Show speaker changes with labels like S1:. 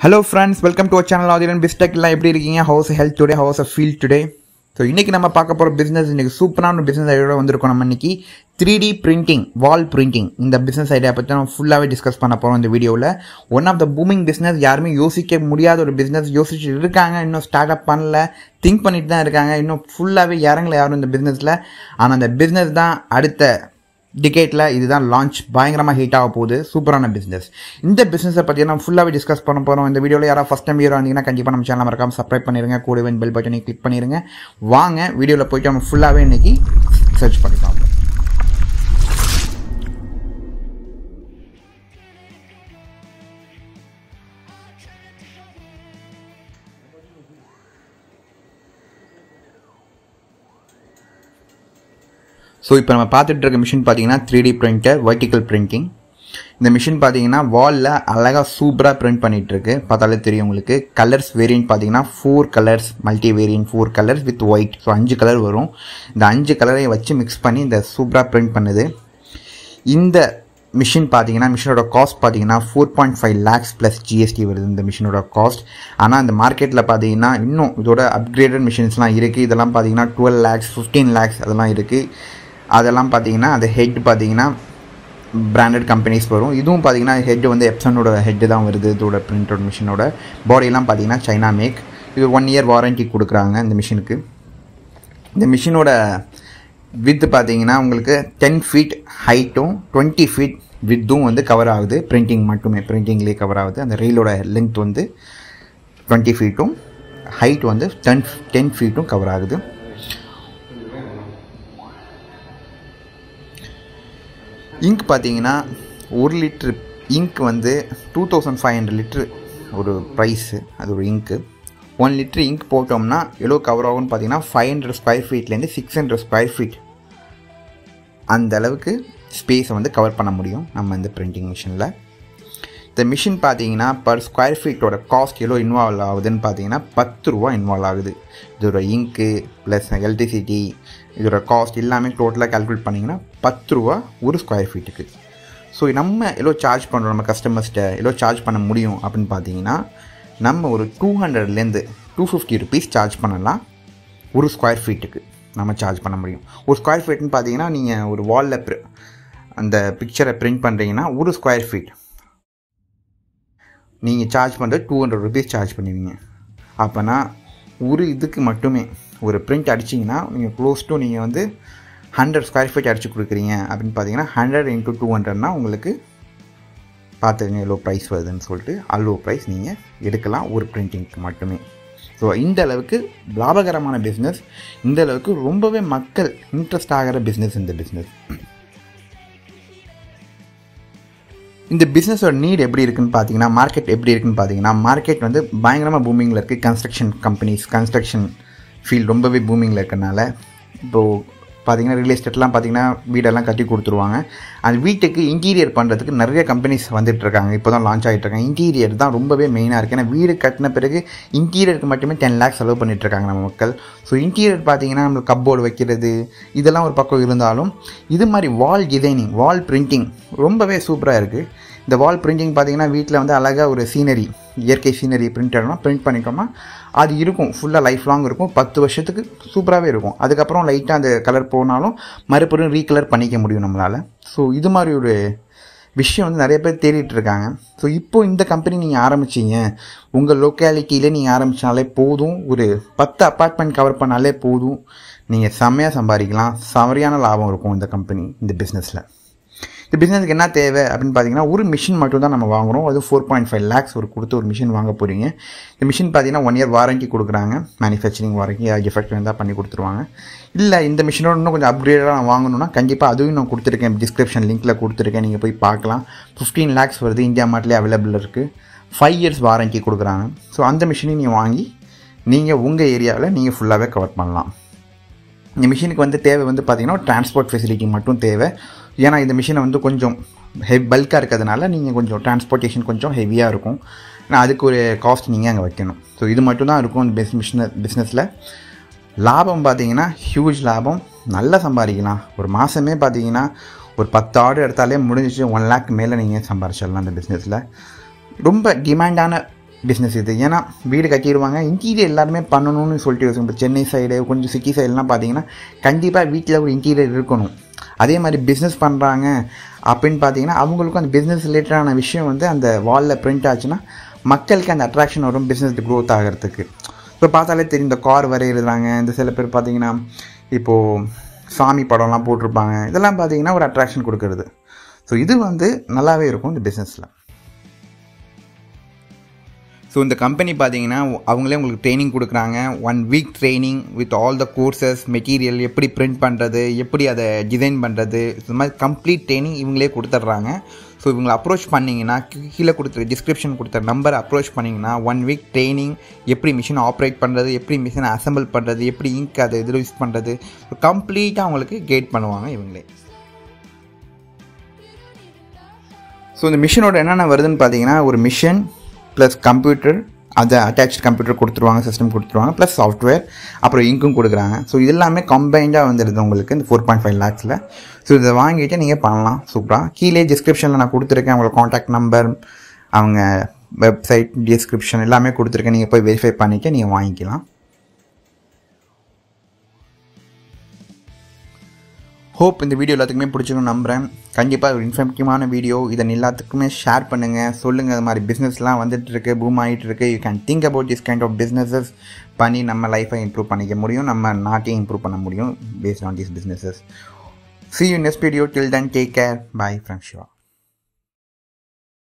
S1: hello friends welcome to channel Aadhiran பிஸ்டெக் எல்லாம் எப்படி இருக்கீங்க how's health today how's feel today so இன்றைக்கி நம்ம பார்க்க போகிற பிஸ்னஸ் இன்றைக்கி சூப்பரான பிஸ்னஸ் ஐடியா வந்திருக்கோம் நம்ம இன்னைக்கு three D printing wall printing இந்த பிஸ்னஸ் ஐடியா பற்றி நம்ம ஃபுல்லாகவே டிஸ்கஸ் பண்ண போகிறோம் இந்த வீடியோவில் one of the booming business யாருமே யோசிக்க முடியாத ஒரு பிஸ்னஸ் யோசிச்சுட்டு இருக்காங்க இன்னும் ஸ்டார்ட் அப் பண்ணல திங்க் பண்ணிட்டு தான் இருக்காங்க இன்னும் ஃபுல்லாகவே இறங்கல யாரும் இந்த பிஸ்னஸில் ஆனால் அந்த பிஸ்னஸ் தான் அடுத்த டிகேட்டில் இதுதான் லான்ச் பயங்கரமாக ஹீட் ஆக போகுது சூப்பரான பிஸ்னஸ் இந்த பிஸ்னஸை பற்றி நம்ம ஃபுல்லாகவே டிஸ்கஸ் பண்ண போகிறோம் இந்த வீடியோவில் யாராவது ஃபஸ்ட் டைம் வீடியோ வந்தீங்கன்னா கண்டிப்பாக நம்ம சேனல் மறக்காம சப்ஸ்கிரைப் பண்ணிடுங்க கூடவே பெல் பட்டனை கிளிக் பண்ணிடுங்க வாங்க வீடியோவில் போயிட்டு நம்ம ஃபுல்லாகவே இன்னைக்கு சர்ச் பண்ணி பார்ப்போம் ஸோ இப்போ நம்ம பார்த்துட்டு இருக்க மிஷின் பார்த்தீங்கன்னா three D printer vertical printing இந்த மிஷின் பார்த்தீங்கன்னா வாலில் அழகாக சூப்பராக பிரிண்ட் பண்ணிட்டு இருக்கு பார்த்தாலே தெரியும் உங்களுக்கு கலர்ஸ் வேரியன்ட் பார்த்தீங்கன்னா four colours multi variant four colours with white so அஞ்சு கலர் வரும் இந்த அஞ்சு கலரை வச்சு மிக்ஸ் பண்ணி இந்த சூப்பராக பிரிண்ட் பண்ணுது இந்த மிஷின் பார்த்தீங்கன்னா மிஷினோட காஸ்ட் பார்த்தீங்கன்னா four point five lakhs plus GST வருது இந்த மிஷினோட காஸ்ட் ஆனால் இந்த மார்க்கெட்டில் பார்த்தீங்கன்னா இன்னும் இதோட அப்கிரேடட் மிஷின்ஸ்லாம் இருக்குது இதெல்லாம் பார்த்தீங்கன்னா டுவெல் லேக்ஸ் ஃபிஃப்டீன் லேக்ஸ் அதெல்லாம் இருக்குது அதெல்லாம் பார்த்தீங்கன்னா அந்த ஹெட் பார்த்தீங்கன்னா பிராண்டட் கம்பெனிஸ் வரும் இதுவும் பார்த்தீங்கன்னா ஹெட் வந்து எப்சனோட ஹெட்டு தான் வருது இதோட பிரிண்டோட மிஷினோட பாடியெல்லாம் பார்த்தீங்கன்னா சைனா மேக் இது ஒன் இயர் வாரண்டி கொடுக்குறாங்க இந்த மிஷினுக்கு இந்த மிஷினோட வித்து பார்த்தீங்கன்னா உங்களுக்கு டென் ஃபீட் ஹைட்டும் டுவெண்ட்டி ஃபீட் வித்தும் வந்து கவர் ஆகுது பிரிண்டிங் மட்டுமே பிரிண்டிங்லேயே கவர் ஆகுது அந்த ரீலோட லென்த் வந்து டுவெண்ட்டி ஃபீட்டும் ஹைட் வந்து டென் டென் ஃபீட்டும் கவர் ஆகுது இங்க் பார்த்தீங்கன்னா ஒரு லிட்ரு இங்க் வந்து two thousand five hundred litre ஒரு ப்ரைஸு அது ஒரு இங்க்கு ஒன் லிட்ரு இங்க் போட்டோம்னா எவ்வளோ கவர் ஆகும்னு பார்த்தீங்கன்னா ஃபைவ் ஹண்ட்ரட் ஸ்கொயர் ஃபீட்லேருந்து சிக்ஸ் ஹண்ட்ரட் ஸ்கொயர் ஃபீட் அந்த அளவுக்கு ஸ்பேஸை வந்து கவர் பண்ண முடியும் நம்ம இந்த பிரிண்டிங் மிஷினில் இந்த மிஷின் பார்த்தீங்கன்னா பர் ஸ்கொயர் ஃபீட்டோட காஸ்ட் எவ்வளோ இன்வால்வ் ஆகுதுன்னு பார்த்தீங்கன்னா பத்து ரூபா இன்வால்வ் ஆகுது இதோட இங்க்கு ப்ளஸ் எலக்ட்ரிசிட்டி இதோட காஸ்ட் எல்லாமே டோட்டலாக கால்குலேட் பண்ணிங்கன்னா பத்து ரூபா ஒரு ஸ்கொயர் ஃபீட்டுக்கு ஸோ நம்ம எவ்வளோ சார்ஜ் பண்ணுறோம் நம்ம கஸ்டமர்ஸ்கிட்ட எவ்வளோ சார்ஜ் பண்ண முடியும் அப்படின்னு பார்த்தீங்கன்னா நம்ம ஒரு டூ ஹண்ட்ரட்லேருந்து டூ ஃபிஃப்டி ருபீஸ் சார்ஜ் பண்ணலாம் ஒரு ஸ்கொயர் ஃபீட்டுக்கு நம்ம சார்ஜ் பண்ண முடியும் ஒரு ஸ்கொயர் ஃபீட்னு பார்த்தீங்கன்னா நீங்கள் ஒரு வாலில் அந்த பிக்சரை பிரிண்ட் பண்ணுறீங்கன்னா ஒரு ஸ்கொயர் ஃபீட் நீங்கள் சார்ஜ் பண்ணுறது டூ ஹண்ட்ரட் ருபீஸ் சார்ஜ் பண்ணுவீங்க அப்போனா ஒரு இதுக்கு மட்டுமே ஒரு பிரிண்ட் அடிச்சிங்கன்னா நீங்கள் க்ளோஸ் டு நீங்கள் வந்து ஹண்ட்ரட் ஸ்கொயர் ஃபீட் அடிச்சு கொடுக்குறீங்க அப்படின்னு பார்த்தீங்கன்னா ஹண்ட்ரட் இன்ட்டு டூ ஹண்ட்ரட்னா உங்களுக்கு பார்த்துக்கங்க எவ்வளோ ப்ரைஸ் வருதுன்னு சொல்லிட்டு அவ்வளோ ப்ரைஸ் நீங்கள் எடுக்கலாம் ஒரு பிரிண்டிங்க்கு மட்டுமே ஸோ இந்த அளவுக்கு லாபகரமான பிஸ்னஸ் இந்த அளவுக்கு ரொம்பவே மக்கள் இன்ட்ரெஸ்ட் ஆகிற பிஸ்னஸ் இந்த பிஸ்னஸ் இந்த பிஸ்னஸோட நீட் எப்படி இருக்குன்னு பார்த்தீங்கன்னா மார்க்கெட் எப்படி இருக்குன்னு பார்த்தீங்கன்னா மார்க்கெட் வந்து பயங்கரமாக பூமிங்கில் இருக்குது கன்ஸ்ட்ரக்ஷன் கம்பெனிஸ் கன்ஸ்ட்ரக்ஷன் ஃபீல்ட் ரொம்பவே பூமிங்கில் இருக்கனால இப்போது பார்த்தீங்கன்னா ரியல் எஸ்டேட்லாம் பார்த்தீங்கன்னா வீடெல்லாம் கட்டி கொடுத்துருவாங்க அந்த வீட்டுக்கு இன்டீரியர் பண்ணுறதுக்கு நிறைய கம்பெனிஸ் வந்துட்டு இருக்காங்க இப்போ தான் லான்ச் ஆகிட்டு இருக்காங்க இன்டீரியர் தான் ரொம்பவே மெயினாக இருக்குது ஏன்னா வீடு கட்டின பிறகு இன்டீரியருக்கு மட்டுமே டென் லேக்ஸ் செலவு பண்ணிட்டு இருக்காங்க நம்ம மக்கள் ஸோ இன்டீரியர் பார்த்தீங்கன்னா நம்ம கப்போர்டு வைக்கிறது இதெல்லாம் ஒரு பக்கம் இருந்தாலும் இது மாதிரி வால் டிசைனிங் வால் பிரிண்டிங் ரொம்பவே சூப்பராக இருக்குது இந்த வால் பிரிண்டிங் பார்த்தீங்கன்னா வீட்டில் வந்து அழகாக ஒரு சீனரி இயற்கை சீனரி பிரிண்ட் ஆகணும் பிரிண்ட் பண்ணிட்டோம்னா அது இருக்கும் ஃபுல்லாக லைஃப் லாங் இருக்கும் பத்து வருஷத்துக்கு சூப்பராகவே இருக்கும் அதுக்கப்புறம் லைட்டாக அந்த கலர் போனாலும் மறுபடியும் ரீகலர் பண்ணிக்க முடியும் நம்மளால் ஸோ இது மாதிரி ஒரு விஷயம் வந்து நிறைய பேர் தேடிட்டு இருக்காங்க ஸோ இப்போ இந்த கம்பெனி நீங்கள் ஆரம்பிச்சிங்க உங்கள் லொக்காலிட்டியில் நீங்கள் ஆரம்பித்தாலே போதும் ஒரு பத்து அப்பார்ட்மெண்ட் கவர் பண்ணாலே போதும் நீங்கள் செம்மையாக சம்பாதிக்கலாம் சரியான லாபம் இருக்கும் இந்த கம்பெனி இந்த பிஸ்னஸில் இந்த பிஸ்னஸுக்கு என்ன தேவை அப்படின்னு பார்த்தீங்கன்னா ஒரு மிஷின் மட்டும் தான் நம்ம வாங்குகிறோம் அது ஃபோர் பாயிண்ட் ஃபைவ் லேக்ஸ் ஒரு கொடுத்து ஒரு மிஷின் வாங்க போகிறீங்க இந்த மிஷின் பார்த்தீங்கன்னா ஒன் இயர் வாரண்டி கொடுக்குறாங்க மேனுஃபேக்சரிங் வாரண்டி டிஃபெக்ட் இருந்தால் பண்ணி கொடுத்துருவாங்க இல்லை இந்த மிஷினோட இன்னும் கொஞ்சம் அப்கிரேடாக நான் வாங்கணும்னா கண்டிப்பாக அதுவும் நான் கொடுத்துருக்கேன் டிஸ்கிரிப்ஷன் லிங்க்கில் கொடுத்துருக்கேன் நீங்கள் போய் பார்க்கலாம் ஃபிஃப்டீன் லேக்ஸ் வருது இந்தியா மார்ட்லேயே அவைலபிள் இருக்குது ஃபைவ் இயர்ஸ் வாரண்டி கொடுக்குறாங்க ஸோ அந்த மிஷினையும் நீங்கள் வாங்கி நீங்கள் உங்கள் ஏரியாவில் நீங்கள் ஃபுல்லாகவே கவர் பண்ணலாம் இந்த மிஷினுக்கு வந்து தேவை வந்து பார்த்திங்கன்னா டிரான்ஸ்போர்ட் ஃபெசிலிட்டி மட்டும் தேவை ஏன்னா இந்த மிஷினை வந்து கொஞ்சம் ஹெவ் பல்காக இருக்கிறதுனால நீங்கள் கொஞ்சம் டிரான்ஸ்போர்ட்டேஷன் கொஞ்சம் ஹெவியாக இருக்கும் ஆனால் அதுக்கு ஒரு காஸ்ட் நீங்கள் அங்கே வைக்கணும் ஸோ இது மட்டும் தான் இருக்கும் இந்த பிஸ் மிஷின பிஸ்னஸில் லாபம் பார்த்தீங்கன்னா ஹியூஜ் லாபம் நல்லா சம்பாதிக்கலாம் ஒரு மாதமே பார்த்தீங்கன்னா ஒரு பத்து ஆர்டர் எடுத்தாலே முடிஞ்சிச்சு ஒன் லேக் மேலே நீங்கள் சம்பாரிச்சிடலாம் இந்த பிஸ்னஸில் ரொம்ப டிமாண்டான பிஸ்னஸ் இது ஏன்னா வீடு கட்டிடுவாங்க இன்டீரியர் எல்லாருமே பண்ணணும்னு சொல்லிட்டு யோசிக்கும் இப்போ சென்னை சைடு கொஞ்சம் சிட்டி சைடுலாம் பார்த்தீங்கன்னா கண்டிப்பாக வீட்டில் ஒரு இன்டீரியர் இருக்கணும் அதே மாதிரி பிஸ்னஸ் பண்ணுறாங்க அப்படின்னு பார்த்தீங்கன்னா அவங்களுக்கும் அந்த பிஸ்னஸ் ரிலேட்டடான விஷயம் வந்து அந்த வாலில் பிரிண்ட் ஆச்சுன்னா மக்களுக்கு அந்த அட்ராக்ஷன் வரும் பிஸ்னஸ் க்ரோத் ஆகிறதுக்கு இப்போ பார்த்தாலே தெரியும் இந்த கார் வரைகிறாங்க இந்த சில பேர் பார்த்தீங்கன்னா இப்போது சாமி படம்லாம் போட்டிருப்பாங்க இதெல்லாம் பார்த்தீங்கன்னா ஒரு அட்ராக்ஷன் கொடுக்கறது ஸோ இது வந்து நல்லாவே இருக்கும் இந்த பிஸ்னஸில் ஸோ இந்த கம்பெனி பார்த்தீங்கன்னா அவங்களே உங்களுக்கு ட்ரைனிங் கொடுக்குறாங்க one week training with all the courses material எப்படி பிரிண்ட் பண்ணுறது எப்படி அதை டிசைன் பண்ணுறது இது மாதிரி கம்ப்ளீட் ட்ரைனிங் இவங்களே கொடுத்துட்றாங்க ஸோ இவங்களை அப்ரோச் பண்ணிங்கன்னா கீழே கொடுத்துரு டிஸ்கிரிப்ஷன் கொடுத்த நம்பரை அப்ரோச் பண்ணிங்கன்னா ஒன் வீக் ட்ரைனிங் எப்படி மிஷின் ஆப்ரேட் பண்ணுறது எப்படி மிஷினை அசம்பிள் பண்ணுறது எப்படி இங்க் அதை இதில் யூஸ் பண்ணுறது கம்ப்ளீட்டாக அவங்களுக்கு கைட் பண்ணுவாங்க இவங்களே ஸோ இந்த மிஷினோட என்னென்ன வருதுன்னு பார்த்தீங்கன்னா ஒரு மிஷின் ப்ளஸ் கம்ப்யூட்டர் அதை அட்டாச் கம்ப்யூட்டர் கொடுத்துருவாங்க சிஸ்டம் கொடுத்துருவாங்க ப்ளஸ் சாஃப்ட்வேர் அப்புறம் இங்கும் கொடுக்குறாங்க ஸோ இது எல்லாமே கம்பைண்டாக வந்துடுது உங்களுக்கு இந்த ஃபோர் பாயிண்ட் ஃபைவ் லேக்ஸில் ஸோ இதை வாங்கிட்டு நீங்கள் பண்ணலாம் சூப்பராக கீழே டிஸ்கிரிப்ஷனில் நான் கொடுத்துருக்கேன் அவங்களோட காண்டாக்ட் நம்பர் அவங்க வெப்சைட் டிஸ்கிரிப்ஷன் எல்லாமே கொடுத்துருக்கேன் நீங்கள் போய் வெரிஃபை பண்ணிவிட்டு நீங்கள் வாங்கிக்கலாம் ஹோப் இந்த வீடியோ எல்லாத்துக்குமே பிடிச்சிருக்கும் நம்புகிறேன் கண்டிப்பாக ஒரு இன்ஃபர்மேட்டிவான வீடியோ இதை எல்லாத்துக்குமே ஷேர் பண்ணுங்கள் சொல்லுங்கள் அது மாதிரி பிஸ்னஸ்லாம் வந்துட்டு இருக்கு பூம் ஆகிட்டு இருக்கு you can think about this kind of businesses பண்ணி நம்ம லைஃப்பை இம்ப்ரூவ் பண்ணிக்க முடியும் நம்ம நாட்டையும் இம்ப்ரூவ் பண்ண முடியும் based on these businesses see you next video till then take care bye from Shiva